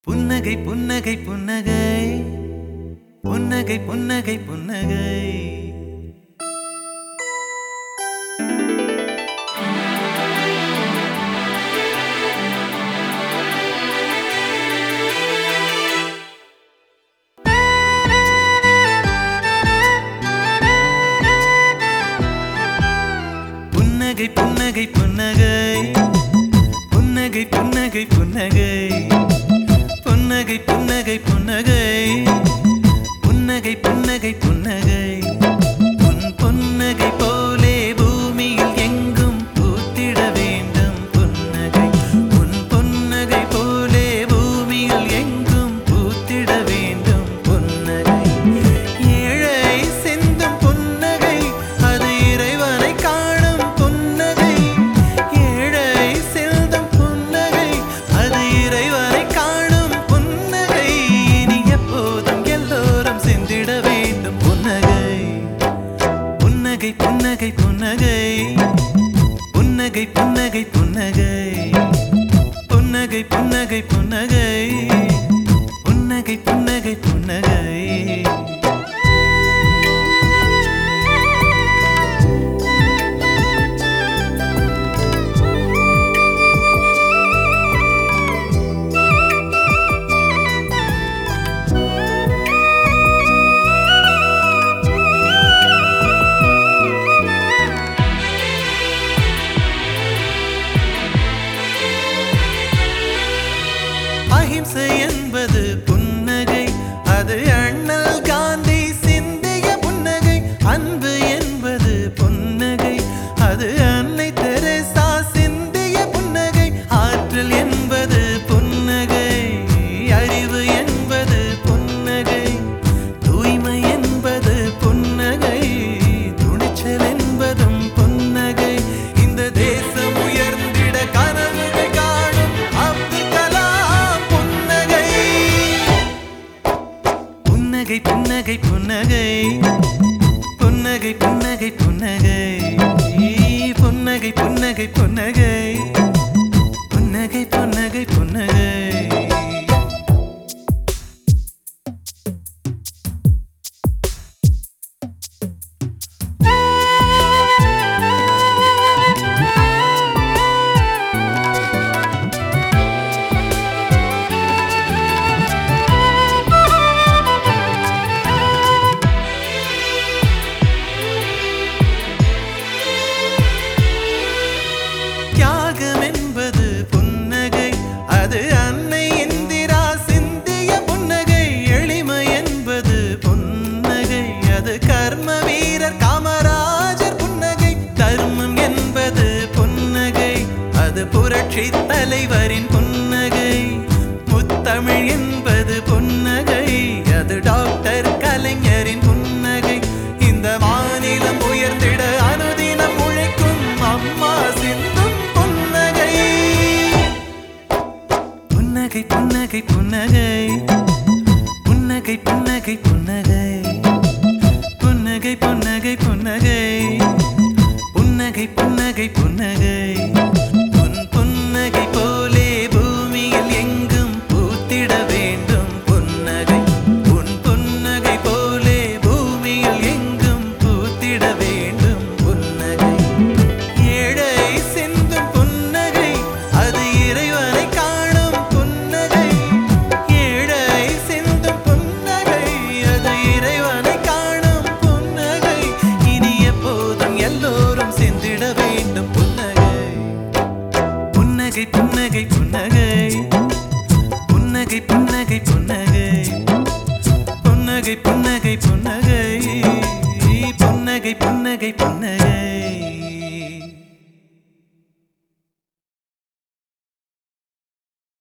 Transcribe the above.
புன்னகை புன்னகை புன்னகை புன்னகை புன்னகை புன்னகை புன்னகை புன்னகை புன்னகை புன்னகை புன்னகை புன்னகை புன்னகை புன்னகை புன்னகை புன்னகை புன்னகை புன்னகை உன் புன்னகை போலே பூமியில் எங்கும் பூத்திட வேண்டும் புன்னகை உன் புன்னகை போலே பூமியில் எங்கும் பூத்திட வேண்டும் புன்னகை ஏழை சிந்தும் புன்னகை அது இறைவனை காணும் புன்னகை ஏழை சிந்தும் புன்னகை அது இறைவனை காணும் புன்னகை இனி எப்போதும் எல்லோரும் சிந்திட வேண்டும் புன்னகை புன்னகை புன்னகை புன்னகை புன்னகை புன்னகை புன்னகை புன்னகை புன்னகை புன்னகை புன்னகை புன்னகை புன்னகை அஹிம்சை என்பது புன்னகை அது அண்ணல் காந்தி சிந்திய புன்னகை அன்பு என்பது புன்னகை அது அன்னை தெரேசா சிந்திய புன்னகை ஆற்றல் என்பது புன்னகை அறிவு என்பது புன்னகை தூய்மை என்பது புன்னகை துணிச்சல் என்பதும் புன்னகை இந்த தேசம் உயர்ந்திட கனவுகள் காணும் அப்துல் கலாம் புன்னகை புன்னகை புன்னகை புன்னகை புன்னகை புன்னகை புன்னகை புன்னகை புன்னகை புன்னகை புன்னகை புன்னகை புன்னகை தியாகம் என்பது புன்னகை அது அன்னை இந்திரா சிந்திய புன்னகை எளிமை என்பது புன்னகை அது கர்ம வீரர் காமராஜர் புன்னகை தர்மம் என்பது புன்னகை அது புரட்சி தலைவரின் புன்னகை முத்தமிழ் என்பது புன்னகை அது டாக்டர் கலைஞரின் புன்னகை இந்த மாநிலம் உயர்ந்திட அனுதினம் உழைக்கும் அம்மா சிந்தும் புன்னகை புன்னகை புன்னகை புன்னகை புன்னகை புன்னகை புன்னகை புன்னகை புன்னகை புன்னகை புன்னகை புன்னகை புன்னகை உன் புன்னகை போலே பூமியில் எங்கும் பூத்திட வேண்டும் புன்னகை உன் புன்னகை போலே பூமியில் எங்கும் பூத்திட வேண்டும் புன்னகை ஏழை சிந்தும் புன்னகை அது இறைவனை காணும் புன்னகை ஏழை சிந்தும் புன்னகை அது இறைவனை காணும் புன்னகை இனி எப்போதும் எல்லோரும் சிந்திட வேண்டும் புன்னகை புன்னகை புன்னகை புன்னகை புன்னகை புன்னகை புன்னகை புன்னகை புன்னகை புன்னகை புன்னகை புன்னகை புன்னகை